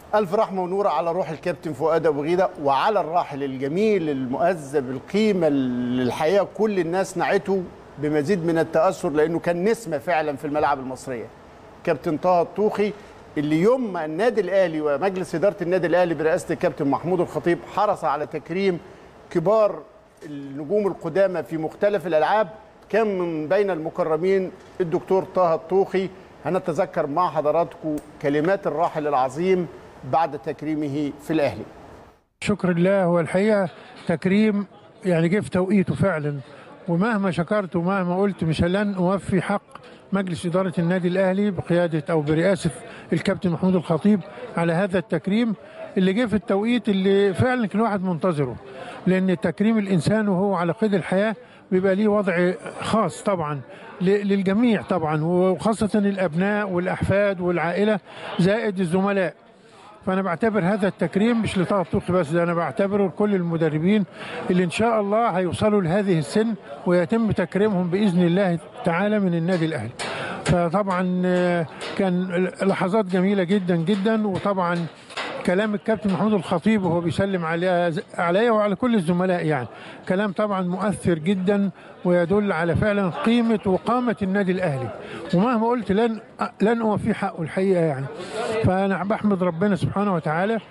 ألف رحمة ونور على روح الكابتن فؤاد أبو غيدة وعلى الراحل الجميل المؤذب القيمة اللي الحقيقة كل الناس نعته بمزيد من التأثر لأنه كان نسمة فعلا في الملاعب المصرية كابتن طه الطوخي اللي يوم ما النادي الأهلي ومجلس إدارة النادي الأهلي برئاسة الكابتن محمود الخطيب حرص على تكريم كبار النجوم القدامى في مختلف الألعاب كان من بين المكرمين الدكتور طه الطوخي هنتذكر مع حضراتكم كلمات الراحل العظيم بعد تكريمه في الأهلي شكر الله هو الحقيقه تكريم يعني جه في توقيته فعلا ومهما شكرت ومهما قلت مش لن اوفي حق مجلس اداره النادي الاهلي بقياده او برئاسه الكابتن محمود الخطيب على هذا التكريم اللي جه في التوقيت اللي فعلا كل واحد منتظره لان تكريم الانسان وهو على قيد الحياه بيبقى ليه وضع خاص طبعا ل- للجميع طبعا وخاصه الابناء والاحفاد والعائله زائد الزملاء فانا بعتبر هذا التكريم مش لطه الطوخي بس ده انا بعتبره لكل المدربين اللي ان شاء الله هيوصلوا لهذه السن ويتم تكريمهم باذن الله تعالى من النادي الاهلي فطبعا آه، كان لحظات جميله جدا جدا وطبعا كلام الكابتن محمود الخطيب وهو بيسلم عليا عليا وعلى كل الزملاء يعني كلام طبعا مؤثر جدا ويدل على فعلا قيمه وقامه النادي الاهلي ومهما قلت لن لن اوفي حقه الحقيقه يعني فانا بحمد ربنا سبحانه وتعالى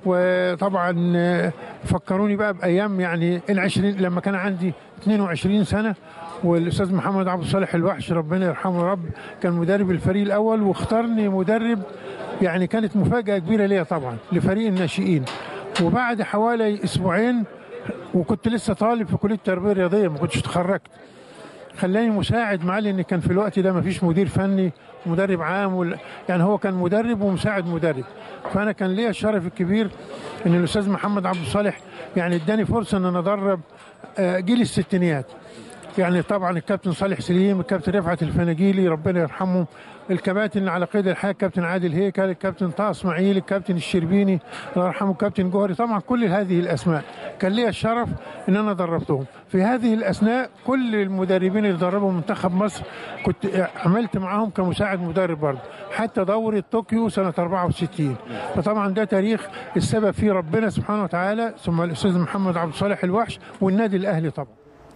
وطبعا آه، فكروني بقى بايام يعني العشرين لما كان عندي 22 سنه والاستاذ محمد عبد الصالح الوحش ربنا يرحمه يا رب كان مدرب الفريق الاول واختارني مدرب يعني كانت مفاجاه كبيره ليا طبعا لفريق الناشئين وبعد حوالي اسبوعين وكنت لسه طالب في كليه التربيه الرياضيه ما كنتش اتخرجت خلاني مساعد معاه لان كان في الوقت ده ما فيش مدير فني ومدرب عام ولا يعني هو كان مدرب ومساعد مدرب فانا كان ليا الشرف الكبير ان الاستاذ محمد عبد الصالح يعني اداني فرصه ان انا ادرب آه، جيل الستينيات يعني طبعا الكابتن صالح سليم الكابتن رفعت الفناجيلي ربنا يرحمه الكباتن على قيد الحياه الكابتن عادل هيكل الكابتن طه اسماعيل الكابتن الشربيني الله يرحمه الكابتن جوهري طبعا كل هذه الاسماء كان لي الشرف ان انا دربتهم في هذه الاثناء كل المدربين اللي دربوا منتخب مصر كنت عملت معاهم كمساعد مدرب برضه حتى دوره طوكيو سنه 64 فطبعا ده تاريخ السبب فيه ربنا سبحانه وتعالى ثم الاستاذ محمد عبد الصالح الوحش والنادي الاهلي طبعا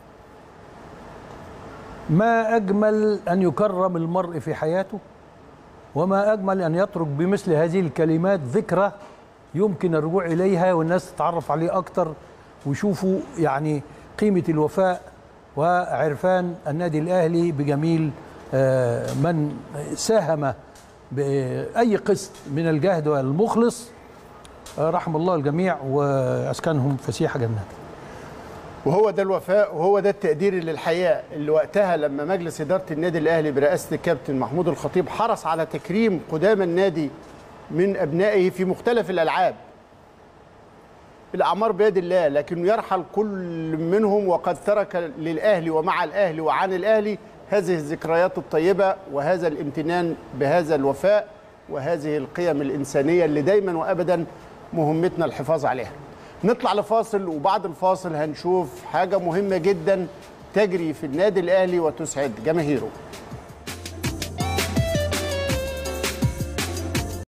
ما أجمل أن يكرم المرء في حياته وما أجمل أن يترك بمثل هذه الكلمات ذكرى يمكن الرجوع إليها والناس تتعرف عليه أكتر ويشوفوا يعني قيمة الوفاء وعرفان النادي الأهلي بجميل آه، من ساهم بأي قسط من الجهد والمخلص آه، رحم الله الجميع وأسكنهم فسيح جنات وهو ده الوفاء وهو ده التقدير اللي الحقيقه اللي وقتها لما مجلس اداره النادي الاهلي برئاسه الكابتن محمود الخطيب حرص على تكريم قدامى النادي من ابنائه في مختلف الالعاب. الاعمار بيد الله لكن يرحل كل منهم وقد ترك للاهلي ومع الاهلي وعن الاهلي هذه الذكريات الطيبه وهذا الامتنان بهذا الوفاء وهذه القيم الانسانيه اللي دايما وابدا مهمتنا الحفاظ عليها. نطلع لفاصل وبعد الفاصل هنشوف حاجة مهمة جدا تجري في النادي الأهلي وتسعد جماهيره